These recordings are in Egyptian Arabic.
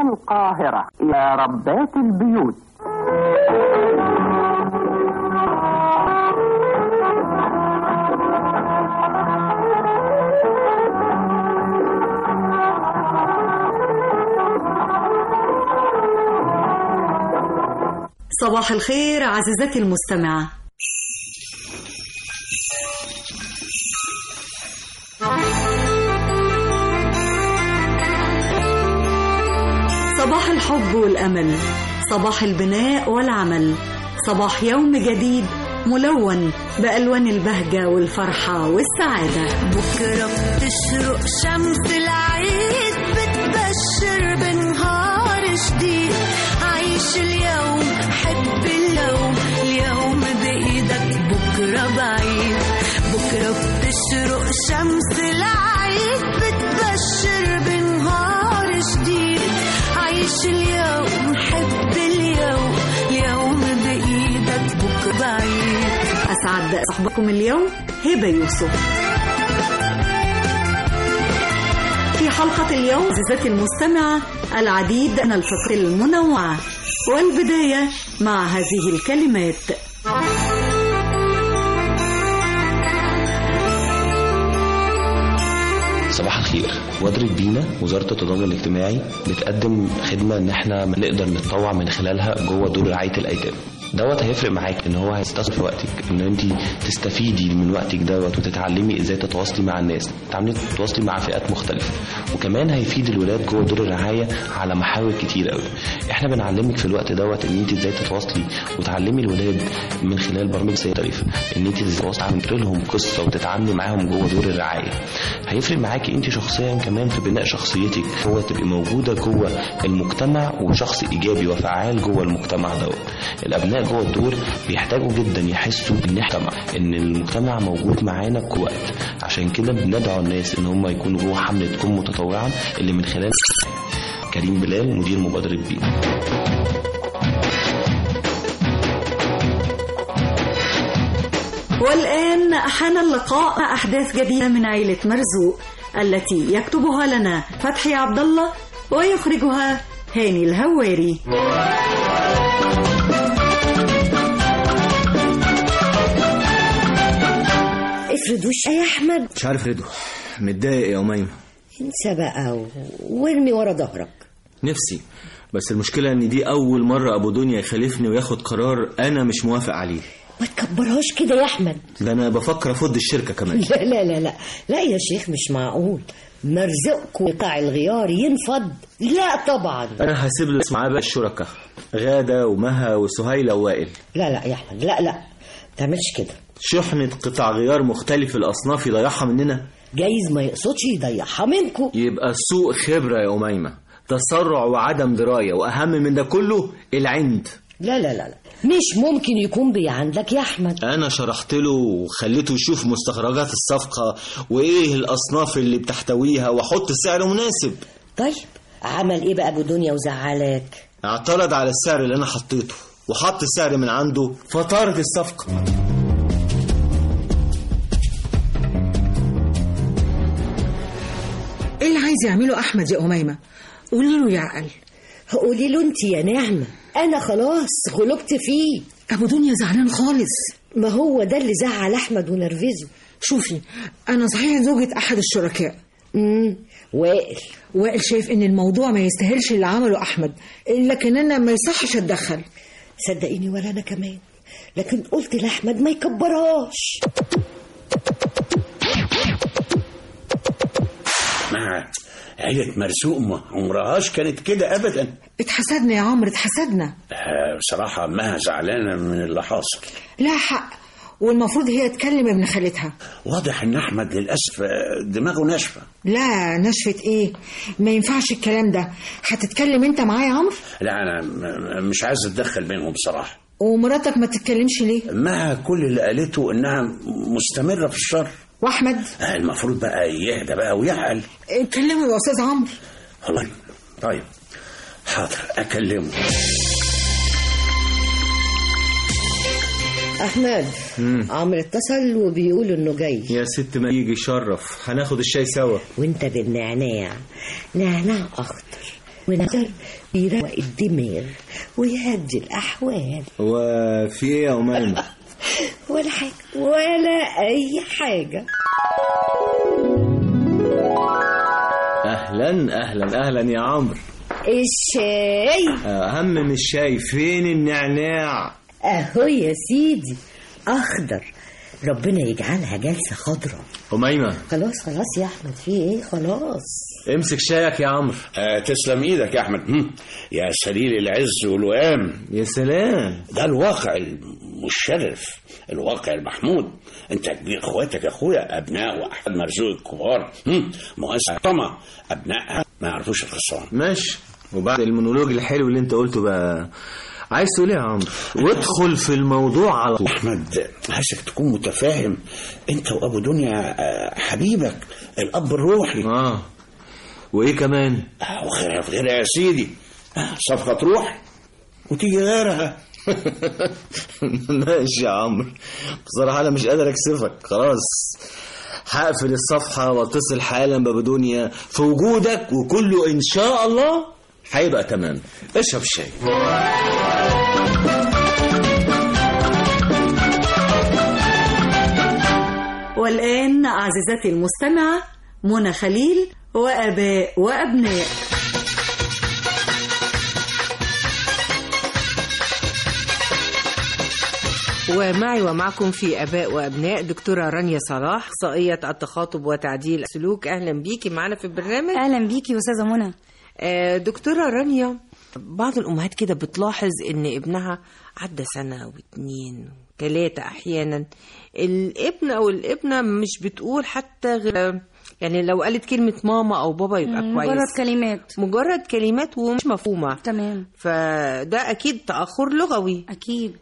القاهرة يا ربات البيوت صباح الخير عزيزتي المستمعة صباح الحب والأمل صباح البناء والعمل صباح يوم جديد ملون بألوان البهجة والفرحة والسعادة بكرة بتشرق شمس العيد بتبشر بنهار جديد عيش اليوم حب اليوم اليوم بإيدك بكرة بعيد بكرة بتشرق شمس العيد بتبشر بنهار جديد عيش اليوم حب اليوم اليوم بإيدك بكرة بعيد أسعد صحبكم اليوم هبة يوسف في حلقة اليوم عزيزتي المستمعة العديد من الفقر المنوعة والبداية مع هذه الكلمات صباح الخير مبادرة بينا وزارة التضامن الاجتماعي بتقدم خدمة ان احنا نقدر نتطوع من خلالها جوه دور رعاية الايتام دوت هيفرق معاك ان هو هيستثمر في وقتك ان انت تستفيدي من وقتك دوت وتتعلمي ازاي تتواصلي مع الناس تتعلمي تتواصلي مع فئات مختلفه وكمان هيفيد الولاد جوه دور الرعايه على محاور كتير قوي احنا بنعلمك في الوقت دوت ان انت ازاي تتواصلي وتعلمي الولاد من خلال برامج زي مختلفه ان انت ازاي تتواصلي لهم قصه وتتعاملي معاهم جوه دور الرعايه هيفرق معاكي انت شخصيا كمان في بناء شخصيتك هو تبقي موجوده جوه المجتمع وشخص ايجابي وفعال جوه المجتمع دوت الابناء جوه الدور بيحتاجوا جدا يحسوا ان احنا ان المجتمع موجود معانا كوقت عشان كده بندعو الناس ان هم يكونوا جوه حمله كن متطوعا اللي من خلال كريم بلال مدير مبادره بينا والآن حان اللقاء مع أحداث جديدة من عيلة مرزوق التي يكتبها لنا فتحي عبد الله ويخرجها هاني الهواري افرض وش يا احمد مش عارف رضا متضايق يا أميمة انسى بقى و- وارمي ورا ظهرك نفسي بس المشكلة إن دي أول مرة أبو دنيا يخالفني وياخد قرار أنا مش موافق عليه ما تكبرهاش كده يا احمد ده أنا بفكر أفض الشركة كمان لا لا لا لا لا يا شيخ مش معقول مرزقكم قطع الغيار ينفض لا طبعا أنا هسيب لك معاه بقى الشركاء غادة ومها وسهيلة ووائل لا لا يا احمد لا لا ما تعملش كده شحنة قطع غيار مختلف الأصناف يضيعها مننا جايز ما يقصدش يضيعها منكم يبقى سوء خبرة يا أميمة تسرع وعدم دراية وأهم من ده كله العند لا لا لا لا مش ممكن يكون بيعندك يا احمد انا شرحت له وخليته يشوف مستخرجات الصفقة وايه الاصناف اللي بتحتويها واحط سعر مناسب طيب عمل ايه بقى ابو دنيا وزعلك اعترض على السعر اللي انا حطيته وحط سعر من عنده فطارت الصفقة ايه اللي عايز يعمله احمد يا اميمه قولي له يعقل قولي له انت يا نعمه انا خلاص غلبت فيه ابو دنيا زعلان خالص ما هو ده اللي زعل احمد ونرفزه شوفي انا صحيح زوجة احد الشركاء امم وائل وائل شايف ان الموضوع ما يستاهلش اللي عمله احمد لكن انا ما يصحش اتدخل صدقيني ولا انا كمان لكن قلت لاحمد ما يكبرهاش مع عيلة مرزوق ما عمرهاش كانت كده أبدا اتحسدنا يا عمرو اتحسدنا آه، بصراحة أمها زعلانة من اللي حاصل لا حق والمفروض هي تكلم ابن خالتها واضح إن أحمد للأسف آه، دماغه ناشفة لا نشفة ايه ما ينفعش الكلام ده هتتكلم انت معايا يا عمرو لا أنا م- م- مش عايز أتدخل بينهم بصراحة ومراتك ما تتكلمش ليه أمها كل اللي قالته إنها مستمرة في الشر واحمد آه، المفروض بقى يهدى بقى ويعقل اتكلموا يا استاذ عمرو والله طيب حاضر أكلمه احمد عمرو اتصل وبيقول انه جاي يا ست ما يجي يشرف هناخد الشاي سوا وانت بالنعناع نعناع اخضر ونكر بيروق الدماغ ويهدي الأحوال وفي ايه يا أميمة ولا حاجة ولا أي حاجة أهلا أهلا أهلا يا عمرو الشاي أهم من الشاي فين النعناع أهو يا سيدي أخضر ربنا يجعلها جلسة خضراء أميمة خلاص خلاص يا أحمد في إيه خلاص امسك شايك يا عمرو آه تسلم ايدك يا احمد هم. يا سليل العز والوئام يا سلام ده الواقع المشرف الواقع المحمود انت كبير اخواتك يا اخويا ابناء واحد مرزوق الكبار هم. مؤسسه طمع ابنائها ما يعرفوش الخسران ماشي وبعد المونولوج الحلو اللي انت قلته بقى عايز تقول ايه يا عمرو وادخل في الموضوع على طول احمد عايزك تكون متفاهم انت وابو دنيا آه، حبيبك الاب الروحي اه وايه كمان آه، وغيرها في غيرها يا سيدي آه، صفقه تروح وتيجي غيرها ماشي يا عمرو بصراحة أنا مش قادر أكسفك خلاص هقفل الصفحة واتصل حالا بأبو دنيا في وجودك وكله إن شاء الله هيبقى تمام اشرب شاي والآن عزيزتي المستمعة منى خليل وآباء وأبناء ومعي ومعكم في اباء وابناء دكتوره رانيا صلاح اخصائيه التخاطب وتعديل السلوك اهلا بيكي معانا في البرنامج اهلا بيكي استاذه منى آه، دكتوره رانيا بعض الامهات كده بتلاحظ ان ابنها عدى سنه واتنين ثلاثه احيانا الابن او الابنه مش بتقول حتى غير يعني لو قالت كلمه ماما او بابا يبقى مم، كويس مجرد كلمات مجرد كلمات ومش مفهومه تمام فده اكيد تاخر لغوي اكيد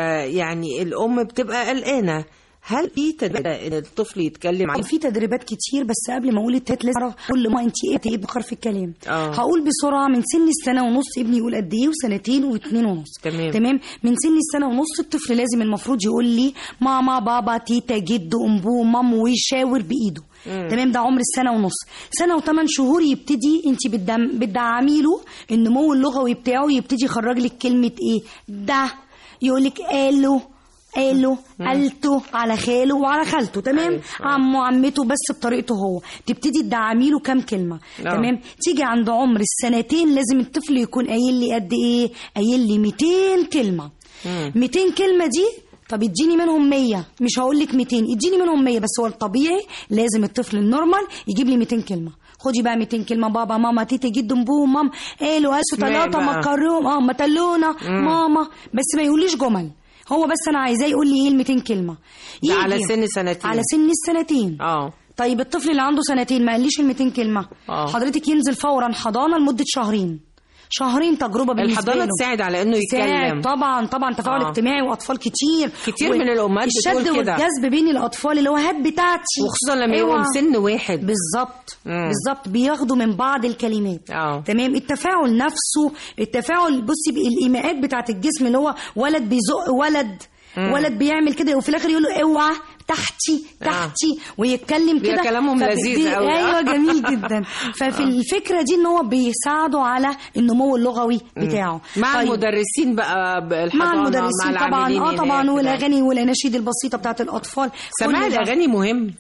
فيعني الام بتبقى قلقانه هل في تدريب ان الطفل يتكلم عن في تدريبات كتير بس قبل ما اقول التالت لازم اعرف كل ما انت ايه ايه بكر في الكلام آه. هقول بسرعه من سن السنه ونص ابني يقول قد ايه وسنتين واثنين ونص تمام. تمام من سن السنه ونص الطفل لازم المفروض يقول لي ماما بابا تيتا جد امبو مام ويشاور بايده مم. تمام ده عمر السنه ونص سنه وثمان شهور يبتدي انت بتدعم بتدعمي له النمو اللغوي بتاعه يبتدي يخرج لك كلمه ايه ده يقول لك قالوا قالوا قالته على خاله وعلى خالته تمام عمه عمته بس بطريقته هو تبتدي تدعمي له كام كلمه آه. تمام تيجي عند عمر السنتين لازم الطفل يكون قايل لي قد ايه قايل لي 200 كلمه 200 كلمه دي طب اديني منهم 100 مش هقول لك 200 اديني منهم 100 بس هو الطبيعي لازم الطفل النورمال يجيب لي 200 كلمه خدي بقى 200 كلمه بابا ماما تيتا جد بو مام قالوا هاسوا اسمعي ثلاثه بقى. مكرونه اه متلونه مم. ماما بس ما يقوليش جمل هو بس انا عايزاه يقول لي ايه ال 200 كلمه ده على يجي- سن سنتين. على سن السنتين اه طيب الطفل اللي عنده سنتين ما قاليش ال 200 كلمه آه. حضرتك ينزل فورا حضانه لمده شهرين شهرين تجربه بالنسبه الحضانة له تساعد على إنه تساعد يتكلم. طبعا طبعا تفاعل آه. اجتماعي واطفال كتير كتير من الأمهات الشد بتقول كده. والجذب بين الاطفال اللي هو هات بتاعتي وخصوصا لما يبقوا اوعى. سن واحد بالظبط مم. بالظبط بياخدوا من بعض الكلمات اه تمام التفاعل نفسه التفاعل بصي بقى الايماءات بتاعت الجسم اللي هو ولد بيزق ولد مم. ولد بيعمل كده وفي الاخر يقول له اوعى تحتي تحتي ويتكلم بيبقى كده كلامهم فب- لذيذ بي- قوي. ايوه جميل جدا ففي الفكره دي ان هو بيساعده على النمو اللغوي بتاعه مع طيب. المدرسين بقى بالحضانة مع المدرسين طبعا العاملين اه هناك طبعا كده. والاغاني والاناشيد البسيطه بتاعت الاطفال سماع كل ده. الاغاني مهم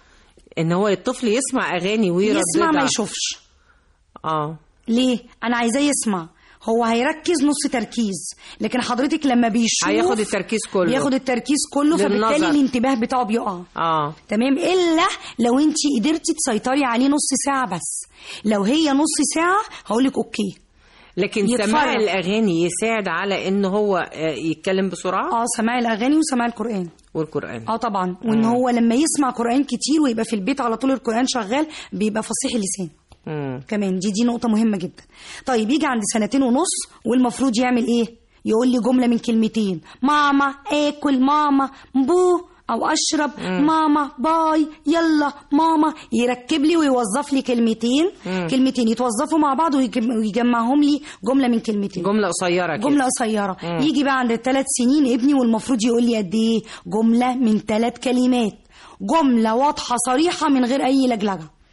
ان هو الطفل يسمع اغاني ويرددها يسمع ما يشوفش اه ليه انا عايزاه يسمع هو هيركز نص تركيز لكن حضرتك لما بيشوف هياخد التركيز كله بياخد التركيز كله للنظر. فبالتالي الانتباه بتاعه بيقع اه تمام الا لو انت قدرتي تسيطري عليه نص ساعه بس لو هي نص ساعه هقولك اوكي لكن يتفرج. سماع الاغاني يساعد على ان هو آه، يتكلم بسرعه اه سماع الاغاني وسماع القران والقران اه طبعا وان مم. هو لما يسمع قران كتير ويبقى في البيت على طول القران شغال بيبقى فصيح اللسان مم. كمان دي دي نقطة مهمة جدا طيب يجي عند سنتين ونص والمفروض يعمل ايه يقول لي جملة من كلمتين ماما اكل ماما بو او اشرب مم. ماما باي يلا ماما يركب لي ويوظف لي كلمتين مم. كلمتين يتوظفوا مع بعض ويجم- ويجمعهم لي جملة من كلمتين جمله قصيره كده جملة قصيرة مم. يجي بقى عند الثلاث سنين ابني والمفروض يقول لي قد ايه جملة من ثلاث كلمات جملة واضحة صريحة من غير أي لجلجة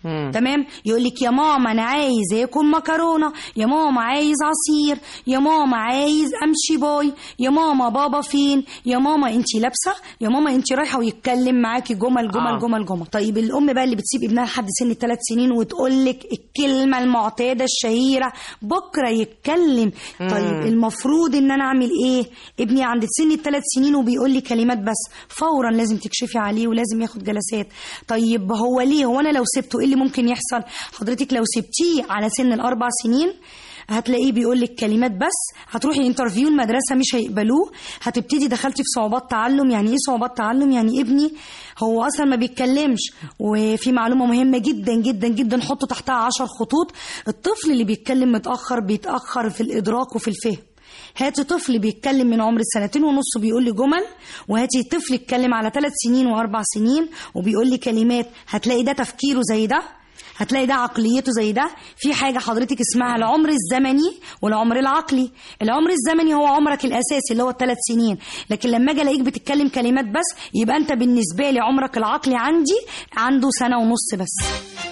تمام يقول لك يا ماما انا عايز اكل مكرونه يا ماما عايز عصير يا ماما عايز امشي باي يا ماما بابا فين يا ماما انت لابسه يا ماما انت رايحه ويتكلم معاكي جمل جمل آه. آه. جمل جمل طيب الام بقى اللي بتسيب ابنها لحد سن الثلاث سنين وتقول لك الكلمه المعتاده الشهيره بكره يتكلم طيب المفروض ان انا اعمل ايه ابني عند سن الثلاث سنين وبيقول لي كلمات بس فورا لازم تكشفي عليه ولازم ياخد جلسات طيب هو ليه هو انا لو سبته ايه اللي ممكن يحصل حضرتك لو سبتيه على سن الاربع سنين هتلاقيه بيقول لك كلمات بس هتروحي انترفيو المدرسه مش هيقبلوه هتبتدي دخلتي في صعوبات تعلم يعني ايه صعوبات تعلم يعني ابني هو اصلا ما بيتكلمش وفي معلومه مهمه جدا جدا جدا حطوا تحتها عشر خطوط الطفل اللي بيتكلم متاخر بيتاخر في الادراك وفي الفهم هاتي طفل بيتكلم من عمر السنتين ونص بيقول لي جمل وهاتي طفل يتكلم على ثلاث سنين واربع سنين وبيقول لي كلمات هتلاقي ده تفكيره زي ده هتلاقي ده عقليته زي ده في حاجة حضرتك اسمها العمر الزمني والعمر العقلي العمر الزمني هو عمرك الأساسي اللي هو الثلاث سنين لكن لما اجي الاقيك بتتكلم كلمات بس يبقى انت بالنسبة لي عمرك العقلي عندي عنده سنة ونص بس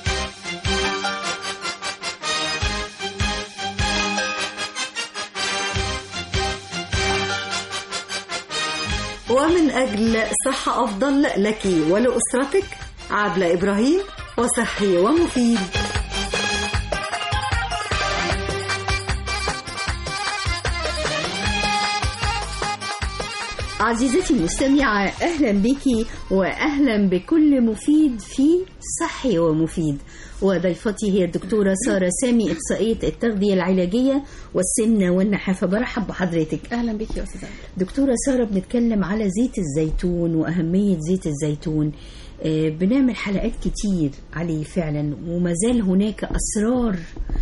ومن أجل صحة أفضل لك ولأسرتك عبلة إبراهيم وصحي ومفيد عزيزتي المستمعة أهلا بك وأهلا بكل مفيد في صحي ومفيد وضيفتي هي الدكتورة سارة سامي إخصائية التغذية العلاجية والسمنة والنحافة برحب بحضرتك اهلا بك يا استاذه دكتورة سارة بنتكلم على زيت الزيتون وأهمية زيت الزيتون آه، بنعمل حلقات كتير عليه فعلا وما زال هناك أسرار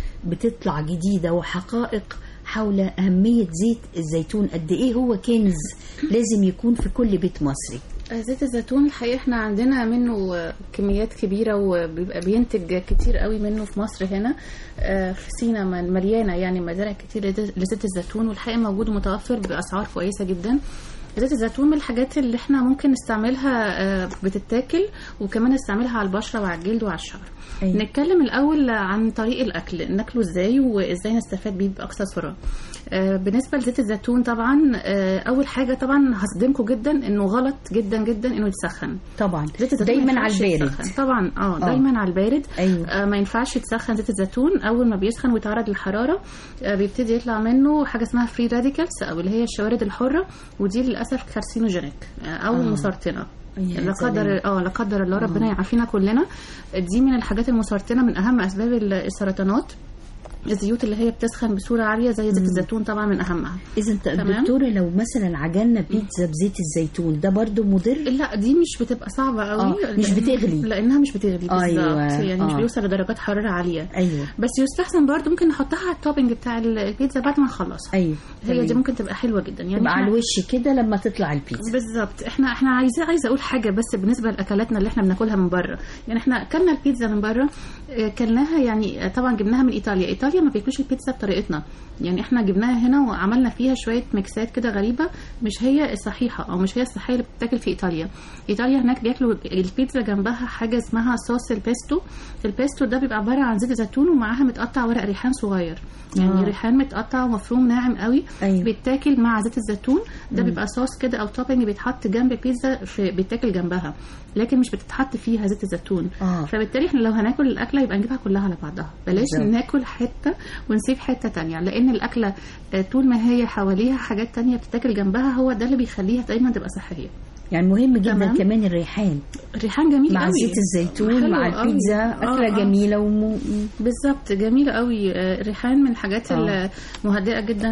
بتطلع جديدة وحقائق حول أهمية زيت الزيتون قد إيه هو كنز لازم يكون في كل بيت مصري زيت الزيتون الحقيقه احنا عندنا منه كميات كبيره وبيبقى بينتج كتير قوي منه في مصر هنا آه، في سينا من- مليانه يعني مزارع كتير لزيت- لزيت الزيتون والحقيقه موجود ومتوفر باسعار كويسه جدا زيت الزيتون من الحاجات اللي احنا ممكن نستعملها آه، بتتاكل وكمان نستعملها على البشره وعلى الجلد وعلى الشعر أيوة. نتكلم الاول عن طريق الاكل ناكله ازاي وازاي نستفاد بيه باقصى سرعه آه، بالنسبه لزيت الزيتون طبعا آه، اول حاجه طبعا هصدمكم جدا انه غلط جدا جدا انه يتسخن طبعا زيت الزيتون دايما ما على ينفعش البارد يتسخن. طبعا اه آه. دايما على البارد أيوة. آه ما ينفعش يتسخن زيت الزيتون اول ما بيسخن ويتعرض للحراره آه بيبتدي يطلع منه حاجه اسمها فري راديكالز او اللي هي الشوارد الحره ودي للاسف كارسينوجينيك آه او آه. مسرطنه يا لا سلام. قدر اه لا قدر الله ربنا يعافينا كلنا دي من الحاجات المسرطنه من اهم اسباب السرطانات الزيوت اللي هي بتسخن بصوره عاليه زي زيت الزيتون طبعا من اهمها اذا تمام. دكتوره لو مثلا عجلنا بيتزا بزيت الزيتون ده برضو مضر لا دي مش بتبقى صعبه قوي آه، مش لأن- بتغلي. لانها مش بتغلي بالظبط أيوة، يعني مش آه. بيوصل لدرجات حراره عاليه ايوه بس يستحسن برضو ممكن نحطها على التوبنج بتاع البيتزا بعد ما نخلصها ايوه هي دي تمام. ممكن تبقى حلوه جدا يعني تبقى على إحنا- الوش كده لما تطلع البيتزا بالظبط احنا احنا عايزه عايزه اقول حاجه بس بالنسبه لاكلاتنا اللي احنا بناكلها من بره يعني احنا اكلنا البيتزا من بره اه، كلناها يعني اه، طبعا جبناها من ايطاليا ايطاليا ما بياكلوش البيتزا بطريقتنا يعني احنا جبناها هنا وعملنا فيها شويه ميكسات كده غريبه مش هي الصحيحه او مش هي الصحيه اللي بتتاكل في ايطاليا ايطاليا هناك بياكلوا البيتزا جنبها حاجه اسمها صوص البيستو البيستو ده بيبقى عباره عن زيت زيتون ومعاها متقطع ورق ريحان صغير يعني آه. آه. ريحان متقطع ومفروم ناعم قوي أيوة. بيتاكل مع زيت الزيتون ده مم. بيبقى صوص كده او توبنج بيتحط جنب البيتزا في بيتاكل جنبها لكن مش بتتحط فيها زيت الزيتون آه. فبالتالي احنا لو هناكل الاكله يبقى نجيبها كلها على بعضها بلاش بالظبط. ناكل حته ونسيب حته تانية لان الاكله آه، طول ما هي حواليها حاجات تانية بتتاكل جنبها هو ده اللي بيخليها دايما تبقى صحيه يعني مهم جدا تمام. كمان الريحان الريحان جميل مع قوي. زيت الزيتون حلو مع قوي. البيتزا آه، اكله آه. جميله وم... بالظبط جميلة قوي آه، الريحان من الحاجات آه. المهدئة جدا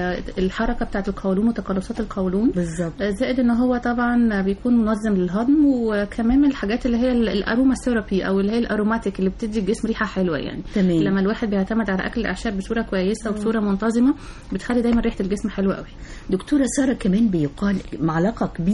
للحركة بتاعة القولون وتقلصات القولون بالظبط آه، زائد ان هو طبعا بيكون منظم للهضم وكمان من الحاجات اللي هي ال- الاروما ثيرابي او اللي هي الاروماتيك اللي بتدي الجسم ريحة حلوة يعني تمام. لما الواحد بيعتمد على اكل الاعشاب بصورة كويسة وبصورة منتظمة بتخلي دايما ريحة الجسم حلوة قوي دكتوره ساره كمان بيقال معلقه كبيره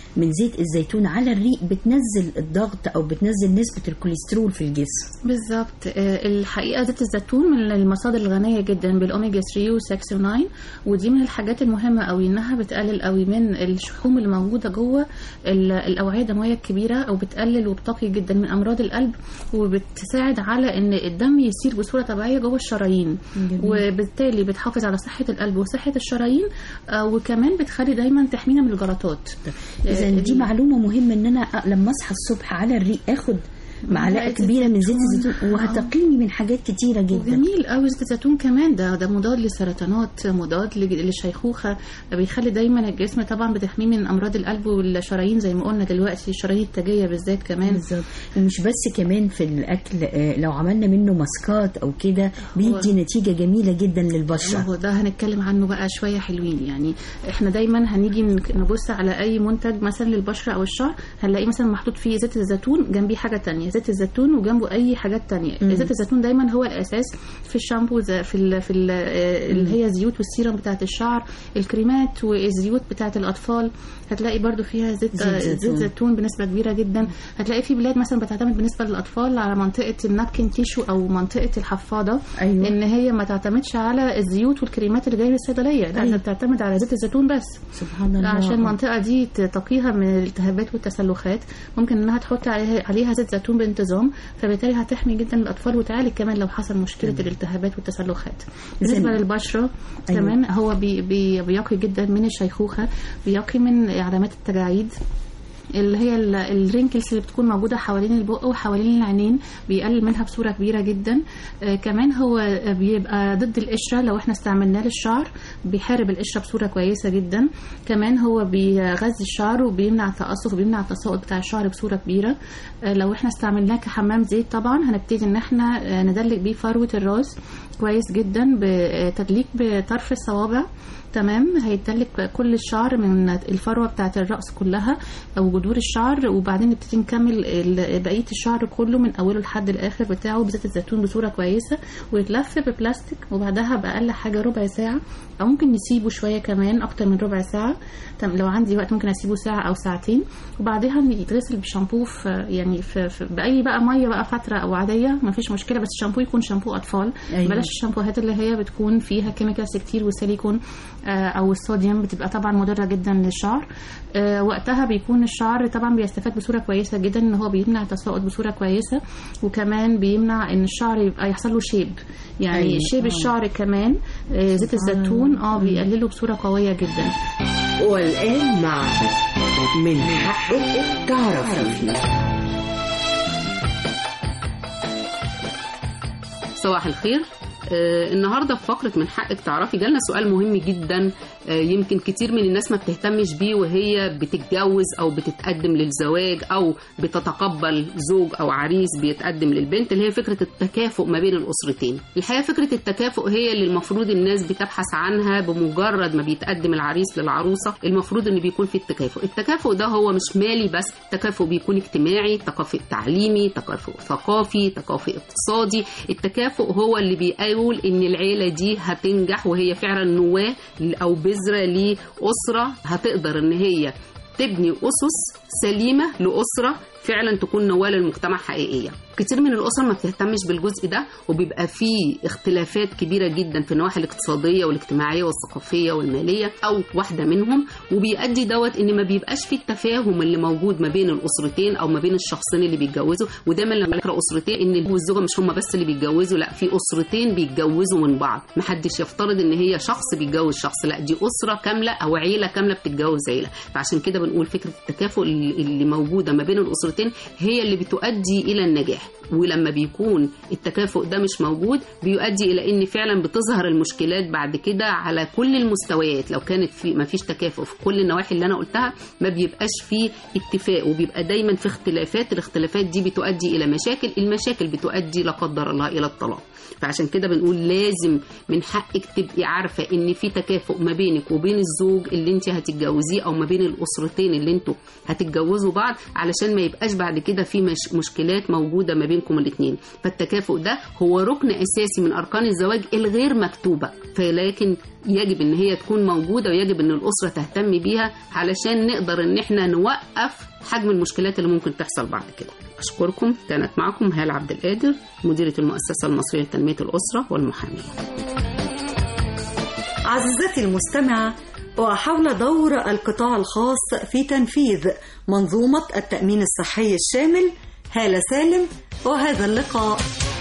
من زيت الزيتون على الريق بتنزل الضغط او بتنزل نسبه الكوليسترول في الجسم بالظبط آه، الحقيقه زيت الزيتون من المصادر الغنيه جدا بالاوميجا 3 و6 و9 ودي من الحاجات المهمه قوي انها بتقلل قوي من الشحوم اللي موجوده جوه ال- الاوعيه الدمويه الكبيره او بتقلل وبتقي جدا من امراض القلب وبتساعد على ان الدم يسير بصوره طبيعيه جوه الشرايين جميل. وبالتالي بتحافظ على صحه القلب وصحه الشرايين آه، وكمان بتخلي دايما تحمينا من الجلطات اذا آه، دي معلومه مهمه ان انا أ- لما اصحى الصبح على الريق اخد معلقه معلقة كبيره من زيت الزيتون. الزيتون وهتقيني من حاجات كتيره جدا جميل قوي زيت الزيتون كمان ده ده مضاد للسرطانات مضاد لج- للشيخوخه بيخلي دايما الجسم طبعا بتحميه من امراض القلب والشرايين زي ما قلنا دلوقتي الشرايين التاجيه بالذات كمان بالظبط ومش بس كمان في الاكل آه، لو عملنا منه ماسكات او كده بيدي نتيجه جميله جدا ما للبشره هو ده هنتكلم عنه بقى شويه حلوين يعني احنا دايما هنيجي نك- نبص على اي منتج مثلا للبشره او الشعر هنلاقي مثلا محطوط فيه زيت الزيتون جنبيه حاجه تانية زيت الزيتون وجنبه اي حاجات تانية مم. زيت الزيتون دايما هو الاساس في الشامبو زي- في ال في ال اللي هي الزيوت والسيرم بتاعه الشعر الكريمات والزيوت بتاعه الاطفال هتلاقي برضو فيها زيت زيت زيت زيتون. زيتون بنسبه كبيره جدا هتلاقي في بلاد مثلا بتعتمد بالنسبه للاطفال على منطقه النابكن تيشو او منطقه الحفاضه أيوة. ان هي ما تعتمدش على الزيوت والكريمات اللي جايه من الصيدليه لا أيوة. هي بتعتمد على زيت الزيتون بس سبحان الله عشان المنطقه دي تقيها من الالتهابات والتسلخات ممكن انها تحط عليها عليها زيت زيتون بانتظام فبالتالي هتحمي جدا الاطفال وتعالج كمان لو حصل مشكله الالتهابات والتسلخات بالنسبه زي- للبشره أيوة. كمان هو بي بي بيقي جدا من الشيخوخه بيقي من علامات التجاعيد اللي هي ال- الرينكلز اللي بتكون موجوده حوالين البق وحوالين العينين بيقلل منها بصوره كبيره جدا آه كمان هو بيبقى ضد القشره لو احنا استعملناه للشعر بيحارب القشره بصوره كويسه جدا كمان هو بيغذي الشعر وبيمنع التقصف وبيمنع التساقط بتاع الشعر بصوره كبيره آه لو احنا استعملناه كحمام زيت طبعا هنبتدي ان احنا آه، ندلك بيه فروه الراس كويس جدا بتدليك بطرف الصوابع تمام هيتدلك كل الشعر من الفروه بتاعه الراس كلها او جذور الشعر وبعدين نبتدي نكمل ال- بقيه الشعر كله من اوله لحد الاخر بتاعه بزيت الزيتون بصوره كويسه ويتلف ببلاستيك وبعدها باقل حاجه ربع ساعه او ممكن نسيبه شويه كمان اكتر من ربع ساعه تم- لو عندي وقت ممكن اسيبه ساعه او ساعتين وبعدها يتغسل بشامبو في يعني في, في باي بقى ميه بقى فتره او عاديه ما فيش مشكله بس الشامبو يكون شامبو اطفال أيوة. بلاش الشامبوهات اللي هي بتكون فيها كيميكالز كتير وسيليكون آه، او الصوديوم بتبقى طبعا مضره جدا للشعر آه، وقتها بيكون الشعر طبعا بيستفاد بصوره كويسه جدا ان هو بيمنع التساقط بصوره كويسه وكمان بيمنع ان الشعر يبقى يحصل له شيب يعني أيوة. أيوة. شيب آه. الشعر كمان آه، زيت الزيتون اه بيقلله بصوره قويه جدا والآن مع من حقك تعرفي صباح الخير آه النهارده في فقره من حقك تعرفي جالنا سؤال مهم جدا آه يمكن كتير من الناس ما بتهتمش بيه وهي بتتجوز او بتتقدم للزواج او بتتقبل زوج او عريس بيتقدم للبنت اللي هي فكره التكافؤ ما بين الاسرتين الحقيقه فكره التكافؤ هي اللي المفروض الناس بتبحث عنها بمجرد ما بيتقدم العريس للعروسه المفروض ان بيكون في التكافؤ التكافؤ ده هو مش مالي بس التكافؤ بيكون اجتماعي تكافؤ تعليمي تكافؤ ثقافي تكافؤ اقتصادي التكافؤ هو اللي بيقول ان العيله دي هتنجح وهي فعلا نواه او بذره لاسره هتقدر ان هي تبني اسس سليمه لاسره فعلا تكون نواه للمجتمع حقيقيه كتير من الاسر ما بتهتمش بالجزء ده وبيبقى فيه اختلافات كبيره جدا في النواحي الاقتصاديه والاجتماعيه والثقافيه والماليه او واحده منهم وبيؤدي دوت ان ما بيبقاش فيه التفاهم اللي موجود ما بين الاسرتين او ما بين الشخصين اللي بيتجوزوا ودايما لما نقرا اسرتين ان الزوج والزوجه مش هم بس اللي بيتجوزوا لا في اسرتين بيتجوزوا من بعض محدش يفترض ان هي شخص بيتجوز شخص لا دي اسره كامله او عيله كامله بتتجوز عيله فعشان كده بنقول فكره التكافؤ اللي اللي موجوده ما بين الاسرتين هي اللي بتؤدي الى النجاح ولما بيكون التكافؤ ده مش موجود بيؤدي الى ان فعلا بتظهر المشكلات بعد كده على كل المستويات لو كانت في ما فيش تكافؤ في كل النواحي اللي انا قلتها ما بيبقاش في اتفاق وبيبقى دايما في اختلافات الاختلافات دي بتؤدي الى مشاكل المشاكل بتؤدي لا قدر الله الى الطلاق فعشان كده بنقول لازم من حقك تبقي عارفه ان في تكافؤ ما بينك وبين الزوج اللي انت هتتجوزيه او ما بين الاسرتين اللي انتوا هتتجوزوا بعض علشان ما يبقاش يبقاش بعد كده في مش مشكلات موجوده ما بينكم الاثنين فالتكافؤ ده هو ركن اساسي من اركان الزواج الغير مكتوبه فلكن يجب ان هي تكون موجوده ويجب ان الاسره تهتم بيها علشان نقدر ان احنا نوقف حجم المشكلات اللي ممكن تحصل بعد كده اشكركم كانت معكم هاله عبد القادر مديره المؤسسه المصريه لتنميه الاسره والمحاميه عزيزتي المستمعة وحول دور القطاع الخاص في تنفيذ منظومة التأمين الصحي الشامل هالة سالم وهذا اللقاء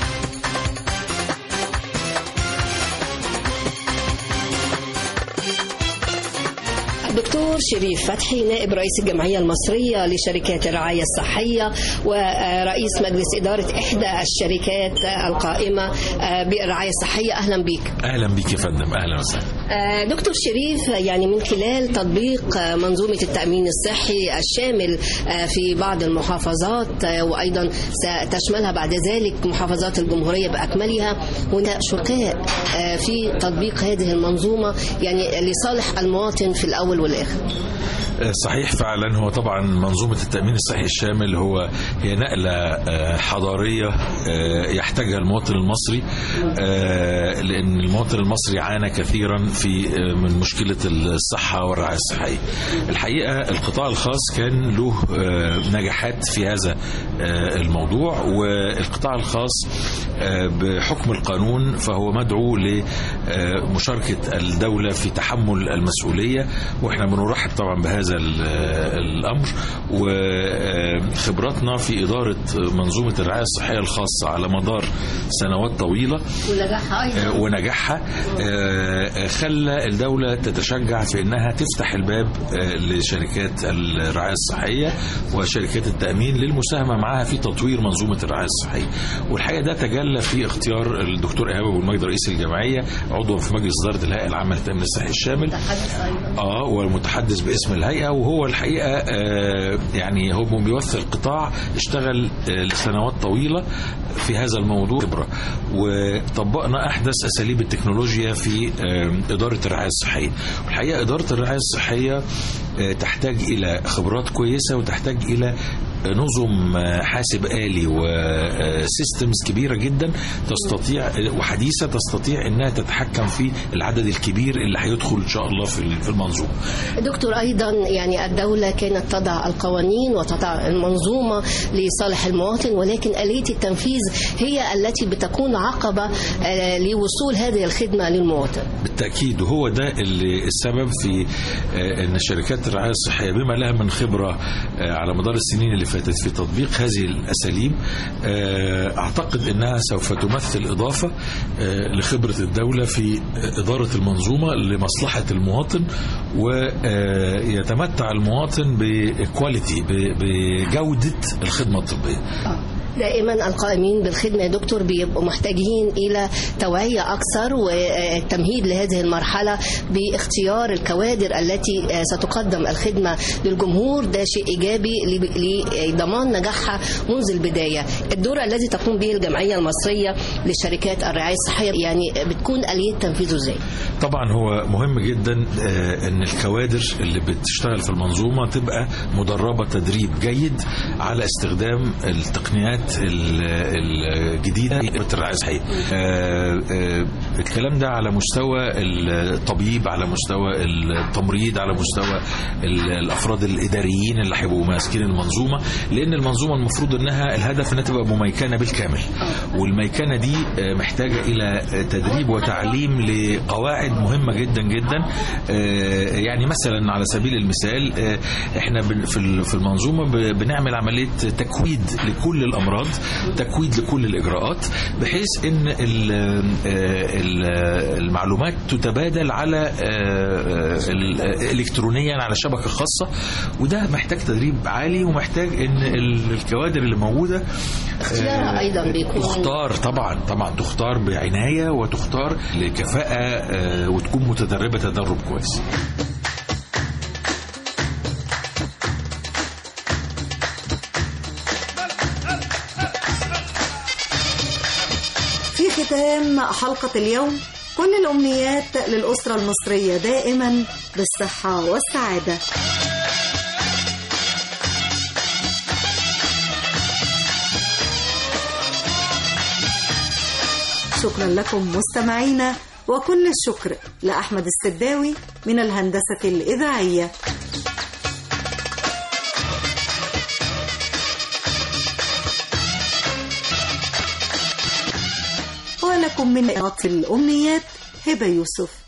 الدكتور شريف فتحي نائب رئيس الجمعية المصرية لشركات الرعاية الصحية ورئيس مجلس إدارة إحدى الشركات القائمة بالرعاية الصحية أهلا بك اهلا بيك يا فندم اهلا وسهلا آه، دكتور شريف يعني من خلال تطبيق آه، منظومة التأمين الصحي الشامل آه، في بعض المحافظات آه، وأيضا ستشملها بعد ذلك محافظات الجمهورية بأكملها هناك شركاء آه، في تطبيق هذه المنظومة يعني لصالح المواطن في الأول والآخر صحيح فعلا هو طبعا منظومة التأمين الصحي الشامل هو هي نقلة آه، حضارية آه، يحتاجها المواطن المصري آه، لأن المواطن المصري عانى كثيرا في آه، من مشكلة الصحة والرعاية الصحية الحقيقة القطاع الخاص كان له آه، نجاحات في هذا آه، الموضوع والقطاع الخاص آه، بحكم القانون فهو مدعو لمشاركة الدولة في تحمل المسؤولية واحنا بنرحب طبعا بهذا ال- الأمر وخبراتنا في إدارة منظومة الرعاية الصحية الخاصة على مدار سنوات طويلة ونجاحها آه، ونجاحها آه، خلى الدولة تتشجع في انها تفتح الباب آه، لشركات الرعاية الصحية وشركات التأمين للمساهمة معها في تطوير منظومة الرعاية الصحية والحقيقة ده تجلى في اختيار الدكتور إيهاب أبو المجد رئيس الجمعية عضو في مجلس إدارة الهيئة العامة للتأمين الصحي الشامل اه والمتحدث باسم الهيئه وهو الحقيقه آه يعني هو بيمثل قطاع اشتغل آه لسنوات طويله في هذا الموضوع خبره وطبقنا احدث اساليب التكنولوجيا في آه اداره الرعايه الصحيه والحقيقه اداره الرعايه الصحيه آه تحتاج الى خبرات كويسه وتحتاج الى نظم حاسب آلي وسيستمز كبيرة جدا تستطيع وحديثة تستطيع انها تتحكم في العدد الكبير اللي هيدخل ان شاء الله في في المنظومة. دكتور أيضا يعني الدولة كانت تضع القوانين وتضع المنظومة لصالح المواطن ولكن آلية التنفيذ هي التي بتكون عقبة آه، لوصول هذه الخدمة للمواطن بالتأكيد وهو ده اللي السبب في آه، ان شركات الرعاية الصحية بما لها من خبرة آه، على مدار السنين اللي فاتت في تطبيق هذه الأساليب آه، أعتقد أنها سوف تمثل إضافة آه، لخبرة الدولة في آه، إدارة المنظومة لمصلحة المواطن ويتمتع المواطن بكواليتي ب- بجودة الخدمة الطبية دائما القائمين بالخدمة يا دكتور بيبقوا محتاجين إلى توعية أكثر والتمهيد لهذه المرحلة باختيار الكوادر التي آه، ستقدم الخدمة للجمهور ده شيء إيجابي لب- لضمان نجاحها منذ البداية الدور الذي تقوم به الجمعية المصرية لشركات الرعاية الصحية يعني بتكون آلية تنفيذه إزاي؟ طبعا هو مهم جدا آه، ان الكوادر اللي بتشتغل في المنظومه تبقى مدربه تدريب جيد على استخدام التقنيات ال- الجديده في الرعايه الصحيه. آه، آه، الكلام ده على مستوى الطبيب على مستوى التمريض على مستوى ال- الافراد الاداريين اللي هيبقوا ماسكين المنظومه لان المنظومه المفروض انها الهدف انها تبقى مميكنه بالكامل والميكنه دي آه، محتاجه الى آه، تدريب وتعليم لقواعد مهمه جدا جدا آه، يعني مثلا على سبيل المثال آه، احنا بن- في ال- في المنظومه ب- بنعمل عمليه تكويد لكل الامراض تكويد لكل الاجراءات بحيث ان ال- آه، ال- المعلومات تتبادل على آه، آه، ال- آه، الكترونيا على شبكه خاصه وده محتاج تدريب عالي ومحتاج ان ال- الكوادر اللي موجوده اختيارها أيضا بيكون تختار طبعا طبعا تختار بعنايه وتختار لكفاءه آه، وتكون متدربه تدرب كويس في ختام حلقة اليوم كل الأمنيات للأسرة المصرية دائما بالصحة والسعادة شكرا لكم مستمعينا وكل الشكر لأحمد السداوي من الهندسة الإذاعية ولكم من أطفال الأمنيات هبة يوسف